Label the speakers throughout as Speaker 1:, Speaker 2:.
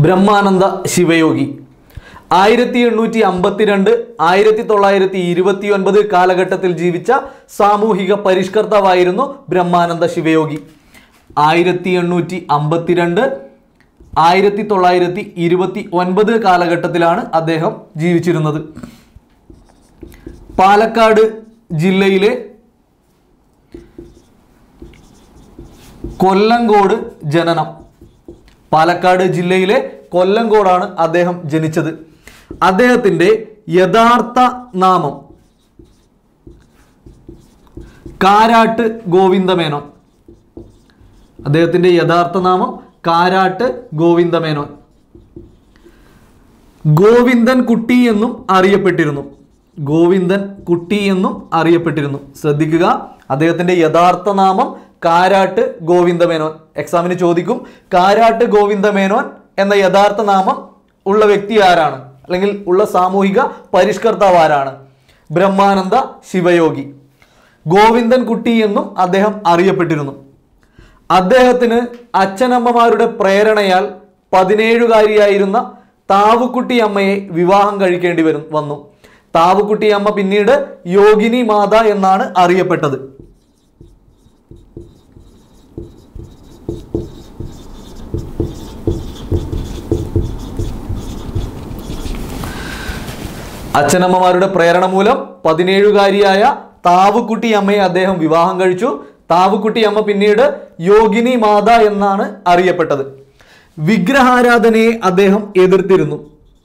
Speaker 1: ബ്രഹ്മാനന്ദ ശിവയോഗി ആയിരത്തി എണ്ണൂറ്റി അമ്പത്തിരണ്ട് ആയിരത്തി തൊള്ളായിരത്തി ഇരുപത്തി ഒൻപത് കാലഘട്ടത്തിൽ ജീവിച്ച സാമൂഹിക പരിഷ്കർത്താവായിരുന്നു ബ്രഹ്മാനന്ദ ശിവയോഗി ആയിരത്തി എണ്ണൂറ്റി അമ്പത്തിരണ്ട് ആയിരത്തി തൊള്ളായിരത്തി ഇരുപത്തി ഒൻപത് കാലഘട്ടത്തിലാണ് അദ്ദേഹം ജീവിച്ചിരുന്നത് പാലക്കാട് ജില്ലയിലെ കൊല്ലങ്കോട് ജനനം പാലക്കാട് ജില്ലയിലെ കൊല്ലങ്കോടാണ് അദ്ദേഹം ജനിച്ചത് അദ്ദേഹത്തിൻ്റെ യഥാർത്ഥ നാമം കാരാട്ട് ഗോവിന്ദമേനോൻ അദ്ദേഹത്തിൻ്റെ യഥാർത്ഥ നാമം കാരാട്ട് ഗോവിന്ദമേനോൻ ഗോവിന്ദൻ കുട്ടി എന്നും അറിയപ്പെട്ടിരുന്നു ഗോവിന്ദൻ കുട്ടി എന്നും അറിയപ്പെട്ടിരുന്നു ശ്രദ്ധിക്കുക അദ്ദേഹത്തിന്റെ യഥാർത്ഥ നാമം കാരാട്ട് ഗോവിന്ദമേനോൻ എക്സാമിന് ചോദിക്കും കാരാട്ട് ഗോവിന്ദമേനോൻ എന്ന യഥാർത്ഥ നാമം ഉള്ള വ്യക്തി ആരാണ് അല്ലെങ്കിൽ ഉള്ള സാമൂഹിക പരിഷ്കർത്താവ് ആരാണ് ബ്രഹ്മാനന്ദ ശിവയോഗി ഗോവിന്ദൻ കുട്ടി എന്നും അദ്ദേഹം അറിയപ്പെട്ടിരുന്നു അദ്ദേഹത്തിന് അച്ഛനമ്മമാരുടെ പ്രേരണയാൽ പതിനേഴുകാരിയായിരുന്ന താവുക്കുട്ടി അമ്മയെ വിവാഹം കഴിക്കേണ്ടി വരും വന്നു താവുക്കുട്ടി അമ്മ പിന്നീട് യോഗിനി മാത എന്നാണ് അറിയപ്പെട്ടത് അച്ഛനമ്മമാരുടെ പ്രേരണ മൂലം പതിനേഴുകാരിയായ താവുക്കുട്ടി അമ്മയെ അദ്ദേഹം വിവാഹം കഴിച്ചു താവുക്കുട്ടി അമ്മ പിന്നീട് യോഗിനി മാത എന്നാണ് അറിയപ്പെട്ടത് വിഗ്രഹാരാധനയെ അദ്ദേഹം എതിർത്തിരുന്നു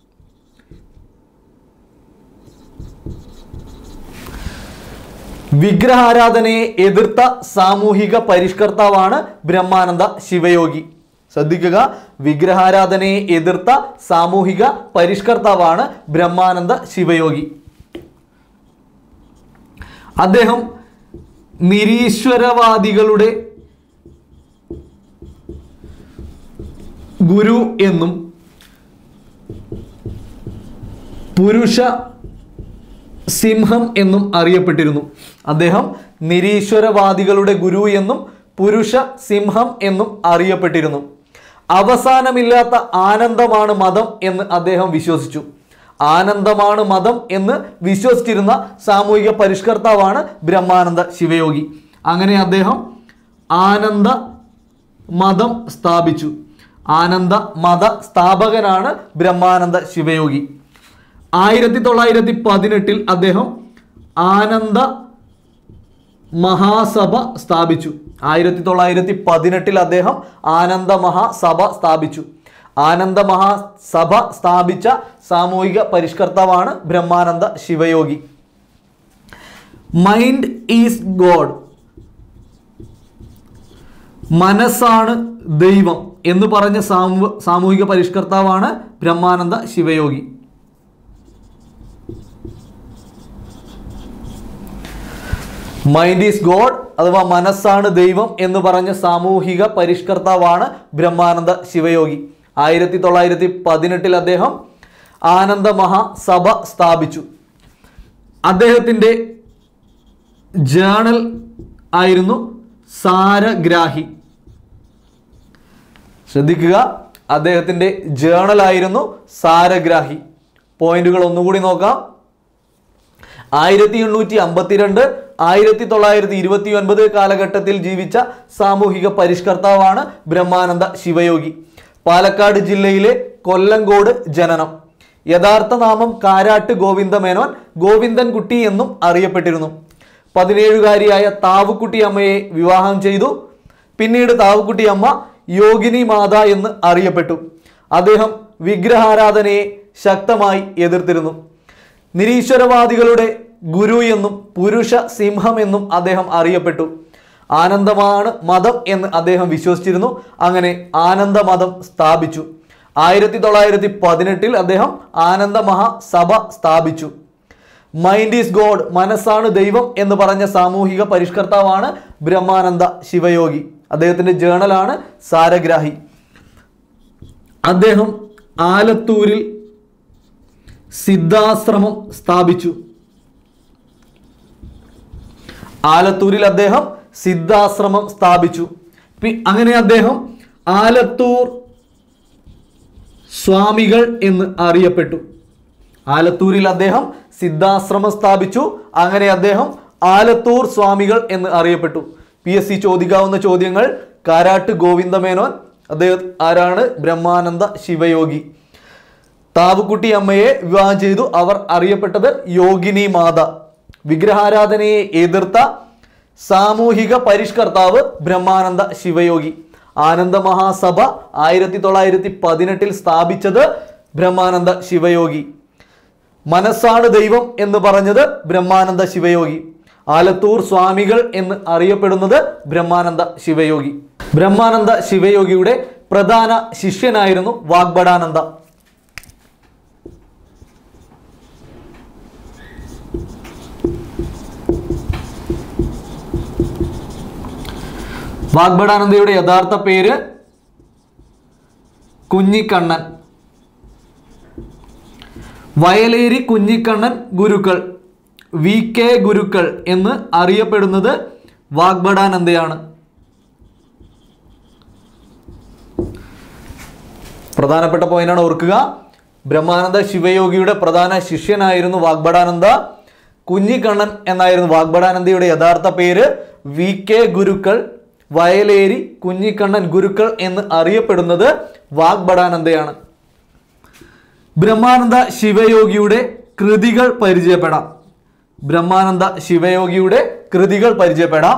Speaker 1: വിഗ്രഹാരാധനയെ എതിർത്ത സാമൂഹിക പരിഷ്കർത്താവാണ് ബ്രഹ്മാനന്ദ ശിവയോഗി ശ്രദ്ധിക്കുക വിഗ്രഹാരാധനയെ എതിർത്ത സാമൂഹിക പരിഷ്കർത്താവാണ് ബ്രഹ്മാനന്ദ ശിവയോഗി അദ്ദേഹം നിരീശ്വരവാദികളുടെ ഗുരു എന്നും പുരുഷ സിംഹം എന്നും അറിയപ്പെട്ടിരുന്നു അദ്ദേഹം നിരീശ്വരവാദികളുടെ ഗുരു എന്നും പുരുഷ സിംഹം എന്നും അറിയപ്പെട്ടിരുന്നു അവസാനമില്ലാത്ത ആനന്ദമാണ് മതം എന്ന് അദ്ദേഹം വിശ്വസിച്ചു ആനന്ദമാണ് മതം എന്ന് വിശ്വസിച്ചിരുന്ന സാമൂഹിക പരിഷ്കർത്താവാണ് ബ്രഹ്മാനന്ദ ശിവയോഗി അങ്ങനെ അദ്ദേഹം ആനന്ദ മതം സ്ഥാപിച്ചു ആനന്ദ മത സ്ഥാപകനാണ് ബ്രഹ്മാനന്ദ ശിവയോഗി ആയിരത്തി തൊള്ളായിരത്തി പതിനെട്ടിൽ അദ്ദേഹം ആനന്ദ മഹാസഭ സ്ഥാപിച്ചു ആയിരത്തി തൊള്ളായിരത്തി പതിനെട്ടിൽ അദ്ദേഹം ആനന്ദ മഹാസഭ സ്ഥാപിച്ചു ആനന്ദ മഹാസഭ സ്ഥാപിച്ച സാമൂഹിക പരിഷ്കർത്താവാണ് Brahmananda Sivayogi mind is God മനസ്സാണ് ദൈവം എന്ന് പറഞ്ഞ സാമൂ സാമൂഹിക പരിഷ്കർത്താവാണ് Brahmananda Sivayogi mind is God അഥവാ മനസ്സാണ് ദൈവം എന്ന് പറഞ്ഞ സാമൂഹിക പരിഷ്കർത്താവാണ് ബ്രഹ്മാനന്ദ ശിവയോഗി ആയിരത്തി തൊള്ളായിരത്തി പതിനെട്ടിൽ അദ്ദേഹം ആനന്ദ മഹാസഭ സ്ഥാപിച്ചു അദ്ദേഹത്തിൻ്റെ ജേണൽ ആയിരുന്നു സാരഗ്രാഹി ശ്രദ്ധിക്കുക അദ്ദേഹത്തിൻ്റെ ജേണൽ ആയിരുന്നു സാരഗ്രാഹി പോയിന്റുകൾ ഒന്നുകൂടി നോക്കാം ആയിരത്തി എണ്ണൂറ്റി അമ്പത്തിരണ്ട് ആയിരത്തി തൊള്ളായിരത്തി ഇരുപത്തി ഒൻപത് കാലഘട്ടത്തിൽ ജീവിച്ച സാമൂഹിക പരിഷ്കർത്താവാണ് ബ്രഹ്മാനന്ദ ശിവയോഗി പാലക്കാട് ജില്ലയിലെ കൊല്ലങ്കോട് ജനനം യഥാർത്ഥ നാമം കാരാട്ട് ഗോവിന്ദ മേനോൻ ഗോവിന്ദൻ കുട്ടി എന്നും അറിയപ്പെട്ടിരുന്നു പതിനേഴുകാരിയായ താവുക്കുട്ടി അമ്മയെ വിവാഹം ചെയ്തു പിന്നീട് താവുക്കുട്ടി അമ്മ യോഗിനി മാത എന്ന് അറിയപ്പെട്ടു അദ്ദേഹം വിഗ്രഹാരാധനയെ ശക്തമായി എതിർത്തിരുന്നു നിരീശ്വരവാദികളുടെ ഗുരു എന്നും പുരുഷ സിംഹം എന്നും അദ്ദേഹം അറിയപ്പെട്ടു ആനന്ദമാണ് മതം എന്ന് അദ്ദേഹം വിശ്വസിച്ചിരുന്നു അങ്ങനെ ആനന്ദമതം സ്ഥാപിച്ചു ആയിരത്തി തൊള്ളായിരത്തി പതിനെട്ടിൽ അദ്ദേഹം ആനന്ദ മഹാസഭ സ്ഥാപിച്ചു മൈൻഡ് ഈസ് ഗോഡ് മനസ്സാണ് ദൈവം എന്ന് പറഞ്ഞ സാമൂഹിക പരിഷ്കർത്താവാണ് ബ്രഹ്മാനന്ദ ശിവയോഗി അദ്ദേഹത്തിന്റെ ജേണലാണ് സാരഗ്രാഹി അദ്ദേഹം ആലത്തൂരിൽ സിദ്ധാശ്രമം സ്ഥാപിച്ചു ആലത്തൂരിൽ അദ്ദേഹം സിദ്ധാശ്രമം സ്ഥാപിച്ചു പി- അങ്ങനെ അദ്ദേഹം ആലത്തൂർ സ്വാമികൾ എന്ന് അറിയപ്പെട്ടു ആലത്തൂരിൽ അദ്ദേഹം സിദ്ധാശ്രമം സ്ഥാപിച്ചു അങ്ങനെ അദ്ദേഹം ആലത്തൂർ സ്വാമികൾ എന്ന് അറിയപ്പെട്ടു പി എസ് സി ചോദിക്കാവുന്ന ചോദ്യങ്ങൾ കാരാട്ട് ഗോവിന്ദമേനോൻ അദ്ദേഹം ആരാണ് ബ്രഹ്മാനന്ദ ശിവയോഗി താവുക്കുട്ടി അമ്മയെ വിവാഹം ചെയ്തു അവർ അറിയപ്പെട്ടത് യോഗിനി മാത വിഗ്രഹാരാധനയെ എതിർത്ത സാമൂഹിക പരിഷ്കർത്താവ് ബ്രഹ്മാനന്ദ ശിവയോഗി ആനന്ദ മഹാസഭ ആയിരത്തി തൊള്ളായിരത്തി പതിനെട്ടിൽ സ്ഥാപിച്ചത് ബ്രഹ്മാനന്ദ ശിവയോഗി മനസ്സാണ് ദൈവം എന്ന് പറഞ്ഞത് ബ്രഹ്മാനന്ദ ശിവയോഗി ആലത്തൂർ സ്വാമികൾ എന്ന് അറിയപ്പെടുന്നത് ബ്രഹ്മാനന്ദ ശിവയോഗി ബ്രഹ്മാനന്ദ ശിവയോഗിയുടെ പ്രധാന ശിഷ്യനായിരുന്നു വാഗ്ബടാനന്ദ വാഗ്ബടാനന്ദയുടെ യഥാർത്ഥ പേര് കുഞ്ഞിക്കണ്ണൻ വയലേരി കുഞ്ഞിക്കണ്ണൻ ഗുരുക്കൾ വി കെ ഗുരുക്കൾ എന്ന് അറിയപ്പെടുന്നത് വാഗ്ബടാനന്ദയാണ് പ്രധാനപ്പെട്ട പോയിന്റാണ് ഓർക്കുക ബ്രഹ്മാനന്ദ ശിവയോഗിയുടെ പ്രധാന ശിഷ്യനായിരുന്നു വാഗ്ബടാനന്ദ കുഞ്ഞിക്കണ്ണൻ എന്നായിരുന്നു വാഗ്ബടാനന്ദയുടെ യഥാർത്ഥ പേര് വി കെ ഗുരുക്കൾ വയലേരി കുഞ്ഞിക്കണ്ണൻ ഗുരുക്കൾ എന്ന് അറിയപ്പെടുന്നത് വാഗ്ബടാനന്ദയാണ് ബ്രഹ്മാനന്ദ ശിവയോഗിയുടെ കൃതികൾ പരിചയപ്പെടാം ബ്രഹ്മാനന്ദ ശിവയോഗിയുടെ കൃതികൾ പരിചയപ്പെടാം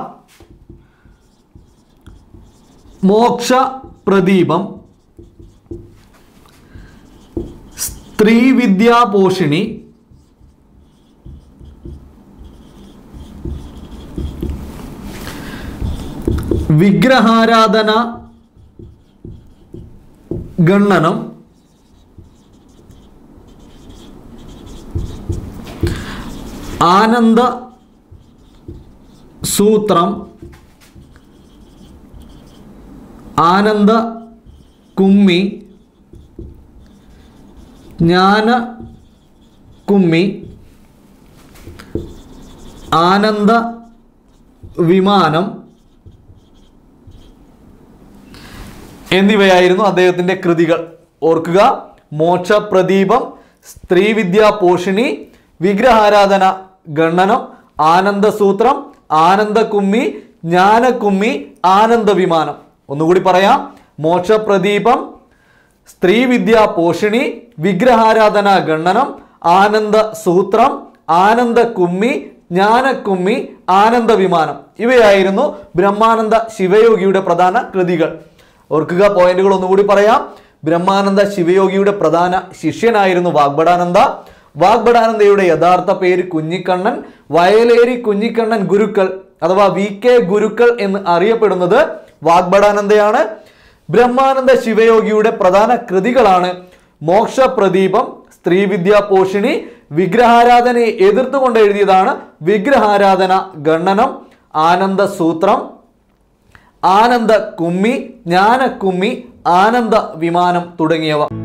Speaker 1: മോക്ഷ പ്രദീപം സ്ത്രീ വിദ്യാപോഷിണി വിഗ്രഹാരാധന ഗണ്ണനം ആനന്ദ സൂത്രം ആനന്ദ കുമ്മി ജ്ഞാന കുമ്മി ആനന്ദ വിമാനം എന്നിവയായിരുന്നു അദ്ദേഹത്തിന്റെ കൃതികൾ ഓർക്കുക മോക്ഷപ്രദീപം സ്ത്രീവിദ്യാ പോഷിണി വിഗ്രഹാരാധന ഗണ്ണനം ആനന്ദസൂത്രം ആനന്ദകുമ്മി ജ്ഞാനകുമ്മി ആനന്ദ വിമാനം ഒന്നുകൂടി പറയാം മോക്ഷപ്രദീപം സ്ത്രീവിദ്യാ പോഷിണി വിഗ്രഹാരാധന ഗണ്ണനം ആനന്ദ സൂത്രം ആനന്ദ കുമ്മി ജ്ഞാനക്കുമ്മി ആനന്ദ വിമാനം ഇവയായിരുന്നു ബ്രഹ്മാനന്ദ ശിവയോഗിയുടെ പ്രധാന കൃതികൾ ഓർക്കുക പോയിന്റുകൾ ഒന്നുകൂടി പറയാം ബ്രഹ്മാനന്ദ ശിവയോഗിയുടെ പ്രധാന ശിഷ്യനായിരുന്നു വാഗ്ബടാനന്ദ വാഗ്ബടാനന്ദയുടെ യഥാർത്ഥ പേര് കുഞ്ഞിക്കണ്ണൻ വയലേരി കുഞ്ഞിക്കണ്ണൻ ഗുരുക്കൾ അഥവാ വി കെ ഗുരുക്കൾ എന്ന് അറിയപ്പെടുന്നത് വാഗ്ബടാനന്ദയാണ് ബ്രഹ്മാനന്ദ ശിവയോഗിയുടെ പ്രധാന കൃതികളാണ് മോക്ഷപ്രദീപം സ്ത്രീവിദ്യാ പോഷിണി വിഗ്രഹാരാധനയെ എതിർത്തുകൊണ്ട് എഴുതിയതാണ് വിഗ്രഹാരാധന ഗണ്ണനം ആനന്ദ സൂത്രം ആനന്ദ കുമ്മി ജ്ഞാനക്കുമ്മി ആനന്ദ വിമാനം തുടങ്ങിയവ